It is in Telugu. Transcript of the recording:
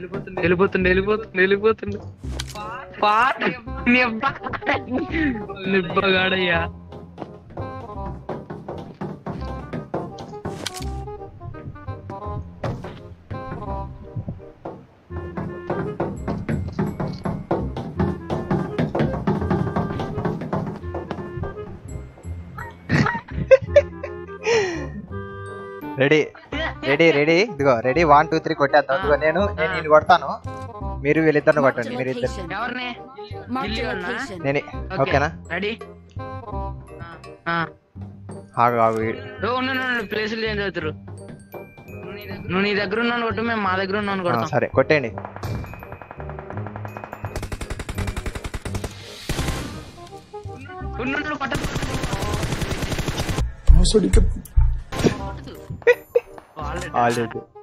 వెళ్ళిపోతుండే వెళ్ళిపోతుండే వెళ్ళిపోతుండే పాట నిబ్బ నిబ్బగాడయ్యా రెడీ రెడీ రెడీ ఇదిగో రెడీ వన్ టూ త్రీ కొట్టేద్దాం ఇదిగో నేను నేను నేను కొడతాను మీరు వీళ్ళిద్దరిని కొట్టండి మీరు ఇద్దరు ఎవరిని Marked a Iliana? location. నేను ఓకేనా రెడీ ఆగు ఆగు ప్లేసులు చేంజ్ అవుతారు నువ్వు నీ దగ్గర ఉన్నాను కొట్టు మేము మా దగ్గర ఉన్నాను ఆ, కొడతాం సరే కొట్టేయండి ఉండు, ఉండు, కొట్టదు. ఆల్రెడీ